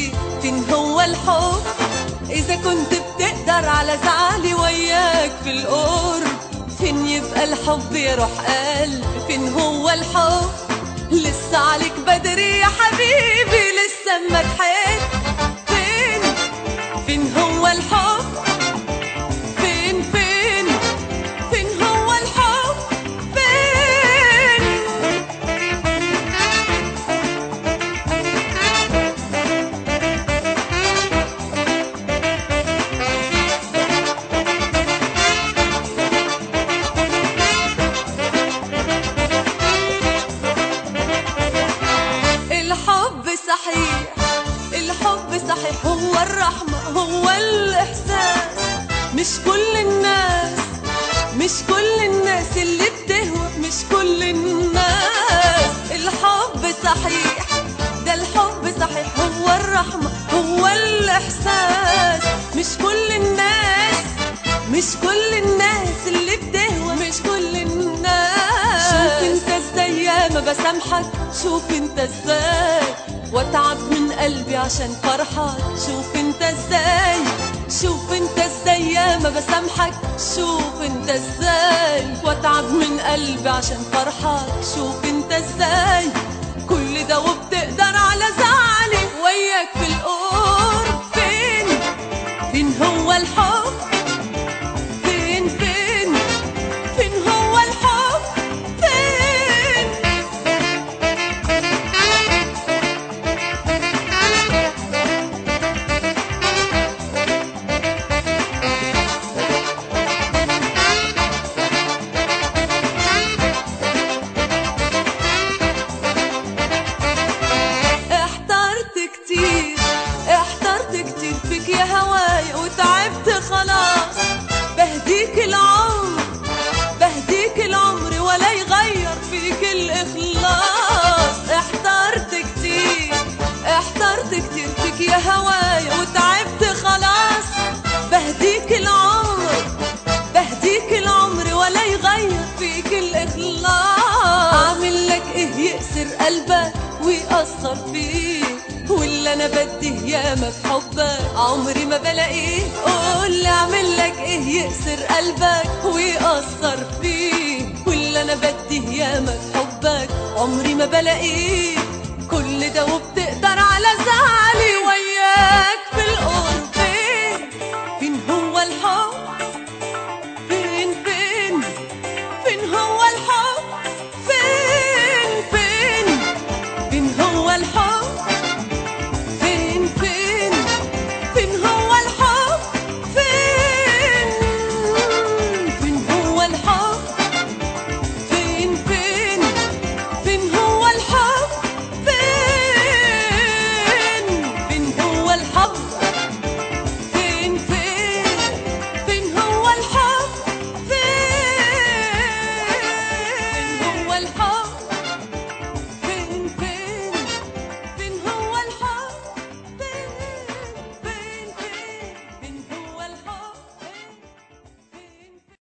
كتير فين هو الحب إذا كنت بتقدر على زعلي وياك في القرب فين يبقى الحب يا روح قلبي فين هو الحب لسه عليك بدري يا حبيبي لسه ما تحب فين فين هو الحب فين فين فين هو الحب فين الحب صحيح الحب صحيح هو الرحمة هو الإحساس مش كل الناس مش كل الناس اللي بتهوى مش كل الناس الحب صحيح ده الحب صحيح هو الرحمة هو الإحساس مش كل الناس مش كل الناس اللي بتهوى مش كل الناس شوف انت ازاي ما بسامحك شوف انت ازاي واتعب من قلبي عشان فرحك شوف انت ازاي شوف انت ازاي ما بسامحك شوف انت ازاي واتعب من قلبي عشان فرحك شوف انت ازاي كل ده وبتقدر على زعلي وياك في القرب فين فين هو الحب فين فين فين هو الحب فين احترت كتير احترت كتير فيك يا هواي وتعبت خلاص بهديك العمر بهديك العمر ولا يغير فيك الإخلاص احترت كتير احترت كتير فيك يا هواي وتعبت خلاص بهديك العمر بهديك العمر ولا يغير فيك الإخلاص أعمل لك إيه يأسر قلبك ويأثر فيك واللي أنا بديه ياما في حبك عمري ما بلاقيه قول لي أعمل لك إيه يأسر قلبك ويأثر فيك واللي أنا بديه ياما في حبك عمري ما بلاقيه كل ده وبتقدر على زعلي